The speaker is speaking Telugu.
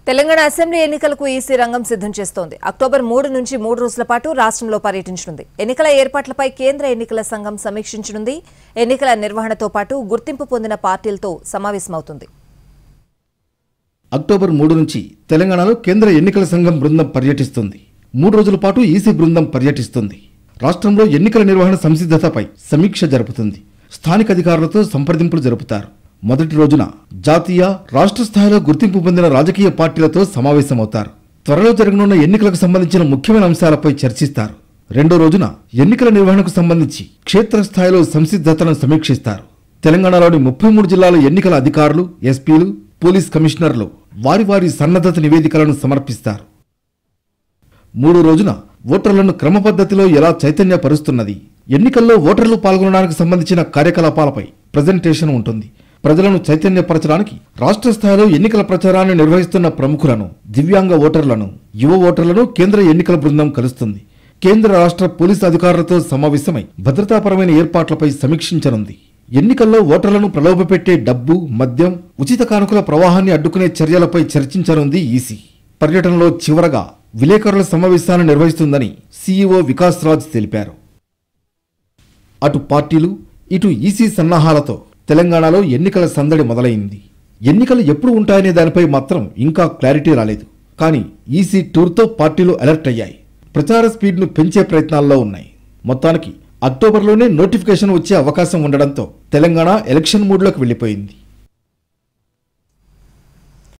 తెలంగాణ అసెంబ్లీ ఎన్నికలకు ఈసీ రంగం సిద్ధం చేస్తోంది అక్టోబర్ మూడు నుంచి మూడు రోజుల పాటు రాష్ట్రంలో పర్యటించనుంది ఎన్నికల ఏర్పాట్లపై కేంద్ర ఎన్నికల సంఘం సమీక్షించనుంది ఎన్నికల నిర్వహణతో పాటు గుర్తింపు పొందిన పార్టీలతో సమావేశమవుతుంది అక్టోబర్ మూడు నుంచి తెలంగాణలో కేంద్ర ఎన్నికల సంఘం బృందం పర్యటిస్తుంది మూడు రోజుల పాటు ఈసీ బృందం పర్యటిస్తుంది రాష్ట్రంలో ఎన్నికల నిర్వహణ సంసిద్ధతపై సమీక్ష జరుపుతుంది స్థానిక అధికారులతో సంప్రదింపులు జరుపుతారు మొదటి రోజున జాతీయ రాష్ట్ర స్థాయిలో గుర్తింపు పొందిన రాజకీయ పార్టీలతో సమావేశమవుతారు త్వరలో జరగనున్న ఎన్నికలకు సంబంధించిన ముఖ్యమైన అంశాలపై చర్చిస్తారు రెండో రోజున ఎన్నికల నిర్వహణకు సంబంధించి క్షేత్రస్థాయిలో సంసిద్ధతను సమీక్షిస్తారు తెలంగాణలోని ముప్పై మూడు జిల్లాల ఎన్నికల అధికారులు ఎస్పీలు పోలీస్ కమిషనర్లు వారి వారి సన్నద్ధత నివేదికలను సమర్పిస్తారు మూడో రోజున ఓటర్లను క్రమపద్ధతిలో ఎలా చైతన్యపరుస్తున్నది ఎన్నికల్లో ఓటర్లు పాల్గొనడానికి సంబంధించిన కార్యకలాపాలపై ప్రజెంటేషన్ ఉంటుంది ప్రజలను చైతన్యపరచడానికి రాష్ట్ర స్థాయిలో ఎన్నికల ప్రచారాన్ని నిర్వహిస్తున్న ప్రముఖులను దివ్యాంగ ఓటర్లను యువ ఓటర్లను కేంద్ర ఎన్నికల బృందం కలుస్తుంది కేంద్ర రాష్ట్ర పోలీసు అధికారులతో సమావేశమై భద్రతాపరమైన ఏర్పాట్లపై సమీక్షించనుంది ఎన్నికల్లో ఓటర్లను ప్రలోభపెట్టే డబ్బు మద్యం ఉచిత కానుకల ప్రవాహాన్ని అడ్డుకునే చర్యలపై చర్చించనుంది ఈసీ పర్యటనలో చివరగా విలేకరుల సమావేశాన్ని నిర్వహిస్తుందని సీఈఓ వికాస్ రాజ్ తెలిపారు అటు పార్టీలు ఇటు ఈసీ సన్నాహాలతో తెలంగాణలో ఎన్నికల సందడి మొదలైంది ఎన్నికలు ఎప్పుడు ఉంటాయనే దానిపై మాత్రం ఇంకా క్లారిటీ రాలేదు కానీ ఈసీ టూర్తో పార్టీలు అలర్ట్ అయ్యాయి ప్రచార స్పీడ్ను పెంచే ప్రయత్నాల్లో ఉన్నాయి మొత్తానికి అక్టోబర్లోనే నోటిఫికేషన్ వచ్చే అవకాశం ఉండడంతో తెలంగాణ ఎలక్షన్ మూడ్లోకి వెళ్ళిపోయింది